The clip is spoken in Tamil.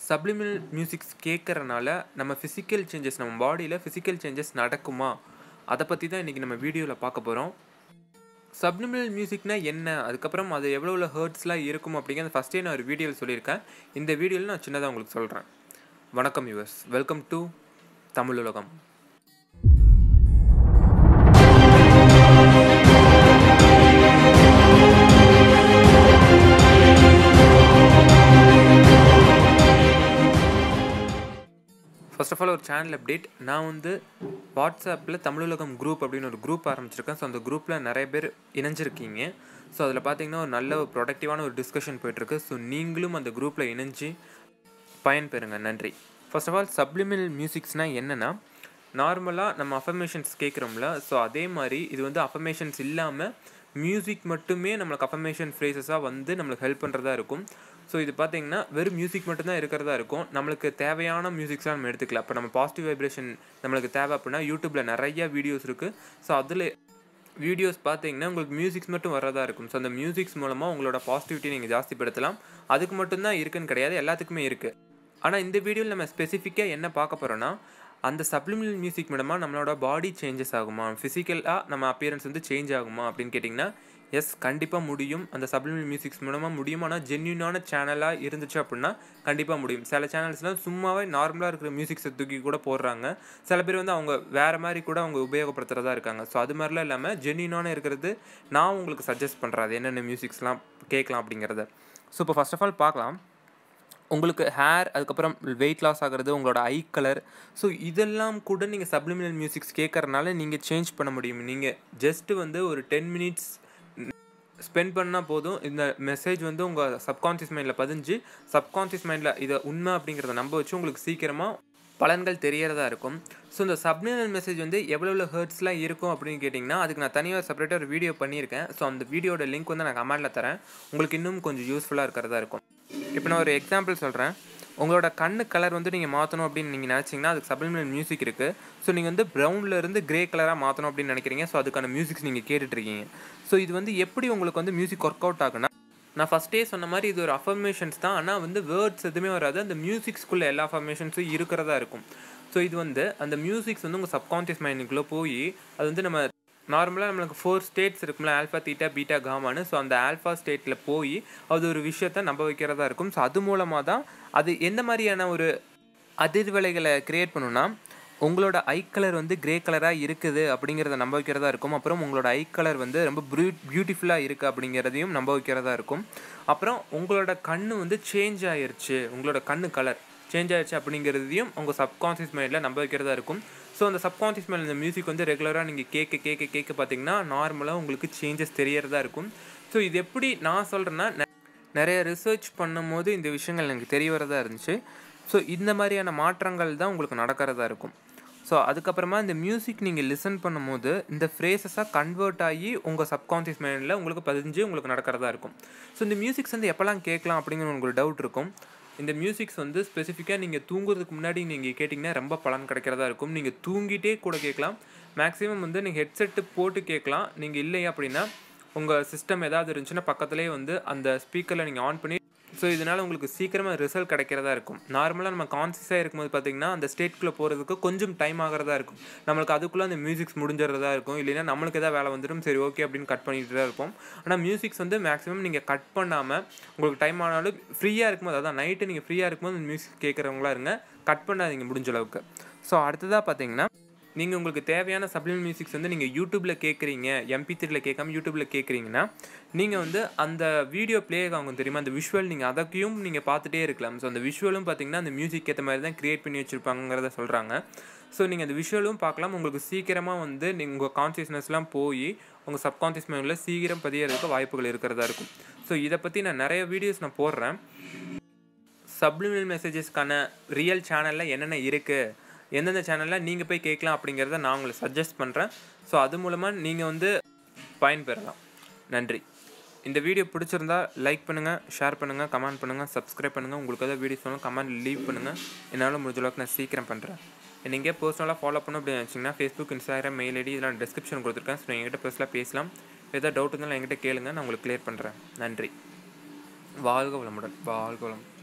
சப்ளிமினல் மியூசிக்ஸ் கேட்கறனால நம்ம ஃபிசிக்கல் சேஞ்சஸ் நம்ம பாடியில் ஃபிசிக்கல் சேஞ்சஸ் நடக்குமா அதை பற்றி தான் இன்றைக்கி நம்ம வீடியோவில் பார்க்க போகிறோம் சப்ளிமினல் மியூசிக்னா என்ன அதுக்கப்புறம் அது எவ்வளோ எவ்வளோ ஹர்ட்ஸ்லாம் இருக்கும் அப்படிங்கிறத ஃபஸ்ட்டே நான் ஒரு வீடியோவில் சொல்லியிருக்கேன் இந்த வீடியோவில் நான் சின்னதாக உங்களுக்கு சொல்கிறேன் வணக்கம் US welcome to Tamil Ulagam first of all ஒரு சேனல் அப்டேட் நான் வந்து வாட்ஸ்அப்பில் தமிழுலகம் குரூப் அப்படின்னு ஒரு குரூப் ஆரம்பிச்சிருக்கேன் ஸோ அந்த குரூப்பில் நிறைய பேர் இணைஞ்சிருக்கீங்க ஸோ அதில் பார்த்தீங்கன்னா ஒரு நல்ல ஒரு ப்ரொடக்டிவான ஒரு டிஸ்கஷன் போயிட்டுருக்கு ஸோ நீங்களும் அந்த குரூப்பில் இணைஞ்சு பயன்பெறுங்க நன்றி ஃபர்ஸ்ட் ஆஃப் ஆல் சப்ளிமினல் மியூசிக்ஸ்னால் என்னென்னா நார்மலாக நம்ம அஃபர்மேஷன்ஸ் கேட்குறோம்ல ஸோ அதே மாதிரி இது வந்து அஃபர்மேஷன்ஸ் இல்லாமல் மியூசிக் மட்டுமே நம்மளுக்கு அஃபர்மேஷன் ஃப்ரேசஸாக வந்து நம்மளுக்கு ஹெல்ப் பண்ணுறதா இருக்கும் ஸோ இது பார்த்தீங்கன்னா வெறும் மியூசிக் மட்டும்தான் இருக்கிறதா இருக்கும் நம்மளுக்கு தேவையான மியூசிக்ஸ்லாம் நம்ம எடுத்துக்கலாம் இப்போ நம்ம பாசிட்டிவ் வைப்ரேஷன் நம்மளுக்கு தேவை அப்படின்னா யூடியூப்பில் நிறைய வீடியோஸ் இருக்குது ஸோ அதில் வீடியோஸ் பார்த்தீங்கன்னா உங்களுக்கு மியூசிக்ஸ் மட்டும் வரதா இருக்கும் ஸோ அந்த மியூசிக்ஸ் மூலமாக உங்களோட பாசிட்டிவிட்டி நீங்கள் ஜாஸ்திப்படுத்தலாம் அதுக்கு மட்டும்தான் இருக்குன்னு கிடையாது எல்லாத்துக்குமே இருக்குது ஆனால் இந்த வீடியோவில் நம்ம ஸ்பெசிஃபிக்காக என்ன பார்க்க போகிறோன்னா அந்த சப்ளிமினல் மியூசிக் மூலமாக நம்மளோட பாடி சேஞ்சஸ் ஆகுமா ஃபிசிக்கலாக நம்ம அப்பியரன்ஸ் வந்து சேஞ்ச் ஆகுமா அப்படின்னு கேட்டிங்கன்னா எஸ் கண்டிப்பாக முடியும் அந்த சப்ளிமினல் மியூசிக்ஸ் மூலமாக முடியும் ஆனால் ஜென்யூனான சேனலாக இருந்துச்சு அப்படின்னா கண்டிப்பாக முடியும் சில சேனல்ஸ்லாம் சும்மாவே நார்மலாக இருக்கிற மியூசிக்ஸை தூக்கி கூட போடுறாங்க சில பேர் வந்து அவங்க வேறு மாதிரி கூட அவங்க உபயோகப்படுத்துகிறதா இருக்காங்க ஸோ அது மாதிரிலாம் இல்லாமல் ஜென்யூனான இருக்கிறது நான் உங்களுக்கு சஜஸ்ட் பண்ணுறேன் அது என்னென்ன மியூசிக்ஸ்லாம் கேட்கலாம் அப்படிங்கிறத ஸோ இப்போ ஃபஸ்ட் ஆஃப் ஆல் பார்க்கலாம் உங்களுக்கு ஹேர் அதுக்கப்புறம் வெயிட் லாஸ் ஆகிறது உங்களோட ஐ கலர் ஸோ இதெல்லாம் கூட நீங்கள் சப்ளிமினல் மியூசிக்ஸ் கேட்கறனால நீங்கள் சேஞ்ச் பண்ண முடியும் நீங்கள் ஜஸ்ட்டு வந்து ஒரு டென் மினிட்ஸ் ஸ்பெண்ட் பண்ணால் போதும் இந்த மெசேஜ் வந்து உங்கள் சப்கான்ஷியஸ் மைண்டில் பதிஞ்சு சப்கான்ஷியஸ் மைண்டில் இதை உண்மை அப்படிங்கிறத நம்ப வச்சு உங்களுக்கு சீக்கிரமாக பலன்கள் தெரியறதா இருக்கும் ஸோ இந்த சப்ளிமினல் மெசேஜ் வந்து எவ்வளோ எவ்வளோ ஹர்ட்ஸ்லாம் இருக்கும் அப்படின்னு கேட்டிங்கன்னா அதுக்கு நான் தனியாக செப்பரேட்டாக ஒரு வீடியோ பண்ணியிருக்கேன் ஸோ அந்த வீடியோட லிங்க் வந்து நான் கமெண்டில் தரேன் உங்களுக்கு இன்னும் கொஞ்சம் யூஸ்ஃபுல்லாக இருக்கிறதா இருக்கும் இப்போ நான் ஒரு எக்ஸாம்பிள் சொல்கிறேன் உங்களோட கண்ணு கலர் வந்து நீங்கள் மாற்றணும் அப்படின்னு நீங்கள் நினச்சிங்கன்னா அதுக்கு சப்ளிமினல் மியூசிக் இருக்குது ஸோ நீங்கள் வந்து ப்ரௌனில் இருந்து கிரே கலராக மாற்றணும் அப்படின்னு நினைக்கிறீங்க ஸோ அதுக்கான மியூசிக்ஸ் நீங்கள் கேட்டுட்ருக்கீங்க ஸோ இது வந்து எப்படி உங்களுக்கு வந்து மியூசிக் ஒர்க் அவுட் ஆகுனா நான் ஃபஸ்ட்டே சொன்ன மாதிரி இது ஒரு அஃபர்மேஷன்ஸ் தான் ஆனால் வந்து வேர்ட்ஸ் எதுவுமே வராது அந்த மியூசிக்ஸ்குள்ளே எல்லா அஃபர்மேஷன்ஸும் இருக்கிறதா இருக்கும் ஸோ இது வந்து அந்த மியூசிக்ஸ் வந்து உங்கள் சப்கான்ஷியஸ் மைண்டுக்குள்ளே போய் அது வந்து நம்ம நார்மலாக நம்மளுக்கு ஃபோர் ஸ்டேட்ஸ் இருக்கும்ல ஆல்ஃபா தீட்டா பீட்டா காமான்னு ஸோ அந்த ஆல்ஃபா ஸ்டேட்டில் போய் அது ஒரு விஷயத்த நம்ப வைக்கிறதா இருக்கும் ஸோ அது மூலமாக தான் அது எந்த மாதிரியான ஒரு அதிர்வலைகளை க்ரியேட் பண்ணுன்னா உங்களோட ஐ கலர் வந்து கிரே கலராக இருக்குது அப்படிங்கிறத நம்ப வைக்கிறதா இருக்கும் அப்புறம் உங்களோட ஐ கலர் வந்து ரொம்ப ப்ரூ பியூட்டிஃபுல்லாக இருக்குது அப்படிங்கிறதையும் நம்ப வைக்கிறதா இருக்கும் அப்புறம் உங்களோட கண் வந்து சேஞ்ச் ஆயிருச்சு உங்களோட கண்ணு கலர் சேஞ்ச் ஆயிடுச்சு அப்படிங்கிறதையும் உங்கள் சப்கான்ஷியஸ் மைண்டில் நம்ப வைக்கிறதா இருக்கும் ஸோ அந்த சப்கான்ஷியஸ் மைண்ட் இந்த மியூசிக் வந்து ரெகுலராக நீங்கள் கேட்க கேட்க கேட்க பார்த்தீங்கன்னா நார்மலாக உங்களுக்கு சேஞ்சஸ் தெரியறதா இருக்கும் ஸோ இது எப்படி நான் சொல்கிறேன்னா நிறைய ரிசர்ச் பண்ணும்போது இந்த விஷயங்கள் எனக்கு தெரிய வரதா இருந்துச்சு ஸோ இந்த மாதிரியான மாற்றங்கள் தான் உங்களுக்கு நடக்கிறதா இருக்கும் ஸோ அதுக்கப்புறமா இந்த மியூசிக் நீங்கள் லிசன் பண்ணும்போது இந்த ஃப்ரேசஸாக கன்வெர்ட் ஆகி உங்கள் சப்கான்ஷியஸ் மைண்டில் உங்களுக்கு பதிஞ்சு உங்களுக்கு நடக்கிறதா இருக்கும் ஸோ இந்த மியூசிக்ஸ் வந்து எப்போல்லாம் கேட்கலாம் அப்படிங்கிற உங்களுக்கு டவுட் இருக்கும் இந்த மியூசிக்ஸ் வந்து ஸ்பெசிஃபிக்காக நீங்கள் தூங்குறதுக்கு முன்னாடி நீங்கள் கேட்டிங்கன்னா ரொம்ப பலன் கிடைக்கிறதா இருக்கும் நீங்கள் தூங்கிட்டே கூட கேட்கலாம் மேக்ஸிமம் வந்து நீங்கள் ஹெட்செட்டு போட்டு கேட்கலாம் நீங்கள் இல்லை அப்படின்னா உங்கள் சிஸ்டம் ஏதாவது இருந்துச்சுன்னா பக்கத்துலேயே வந்து அந்த ஸ்பீக்கரில் நீங்கள் ஆன் பண்ணி ஸோ இதனால் உங்களுக்கு சீக்கிரமாக ரிசல்ட் கிடைக்கிறதா இருக்கும் நார்மலாக நம்ம கான்சியஸாக இருக்கும்போது பார்த்திங்கன்னா அந்த ஸ்டேட்குள்ளே போகிறதுக்கு கொஞ்சம் டைம் ஆகிறதா இருக்கும் நம்மளுக்கு அதுக்குள்ளே அந்த மியூசிக்ஸ் முடிஞ்சிறதா இருக்கும் இல்லைன்னா நம்மளுக்கு எதாவது வேலை வந்துடும் சரி ஓகே அப்படின்னு கட் பண்ணிட்டு தான் இருப்போம் ஆனால் மியூசிக்ஸ் வந்து மேக்ஸிமம் நீங்கள் கட் பண்ணாமல் உங்களுக்கு டைம் ஆனாலும் ஃப்ரீயாக இருக்கும்போது அதான் நைட்டு நீங்கள் ஃப்ரீயாக இருக்கும்போது அந்த மியூசிக் கேட்குறவங்களா இருங்க கட் பண்ணாதீங்க முடிஞ்ச அளவுக்கு ஸோ அடுத்ததாக பார்த்தீங்கன்னா நீங்கள் உங்களுக்கு தேவையான சப்ளிமெண்ட் மியூசிக்ஸ் வந்து நீங்கள் யூடியூப்பில் கேட்குறீங்க எம்பி த்ரீல கேட்காம யூடியூப்பில் கேட்குறீங்கன்னா நீங்கள் வந்து அந்த வீடியோ ப்ளே ஆகும் தெரியுமா அந்த விஷுவல் நீங்கள் அதையும் நீங்கள் பார்த்துட்டே இருக்கலாம் ஸோ அந்த விஷுவலும் பார்த்தீங்கன்னா அந்த மியூசிக் ஏற்ற மாதிரி தான் க்ரியேட் பண்ணி வச்சுருப்பாங்கிறத சொல்கிறாங்க ஸோ நீங்கள் அந்த விஷுவலும் பார்க்கலாம் உங்களுக்கு சீக்கிரமாக வந்து நீங்கள் உங்கள் கான்சியஸ்னஸ்லாம் போய் உங்கள் சப்கான்ஷியஸ் மைண்டில் சீக்கிரம் பதியறதுக்கு வாய்ப்புகள் இருக்கிறதா இருக்கும் ஸோ இதை பற்றி நான் நிறைய வீடியோஸ் நான் போடுறேன் சப்ளிமினல் மெசேஜஸ்க்கான ரியல் சேனலில் என்னென்ன இருக்குது எந்தெந்த சேனலில் நீங்கள் போய் கேட்கலாம் அப்படிங்கிறத நான் உங்களுக்கு சஜஸ்ட் பண்ணுறேன் ஸோ அது மூலமாக நீங்கள் வந்து பயன்பெறலாம் நன்றி இந்த வீடியோ பிடிச்சிருந்தா லைக் பண்ணுங்கள் ஷேர் பண்ணுங்கள் கமெண்ட் பண்ணுங்கள் சப்ஸ்கிரைப் பண்ணுங்கள் உங்களுக்கு எதாவது வீடியோஸ் வேணும் கமெண்ட் லீவ் பண்ணுங்கள் என்னால் முடிஞ்ச அளவுக்கு நான் சீக்கிரம் பண்ணுறேன் நீங்கள் பர்சனலாக ஃபாலோ பண்ணணும் அப்படின்னு நினச்சிங்கன்னா ஃபேஸ்புக் இன்ஸ்டாகிராம் மெயில் ஐடி இதெல்லாம் டிஸ்கிரிப்ஷன் கொடுத்துருக்கேன் ஸோ என்கிட்ட பர்சனலாக பேசலாம் ஏதாவது டவுட் இருந்தாலும் என்கிட்ட கேளுங்க நான் உங்களுக்கு கிளியர் பண்ணுறேன் நன்றி வாழ்க வளமுடன் வாழ்க வளம்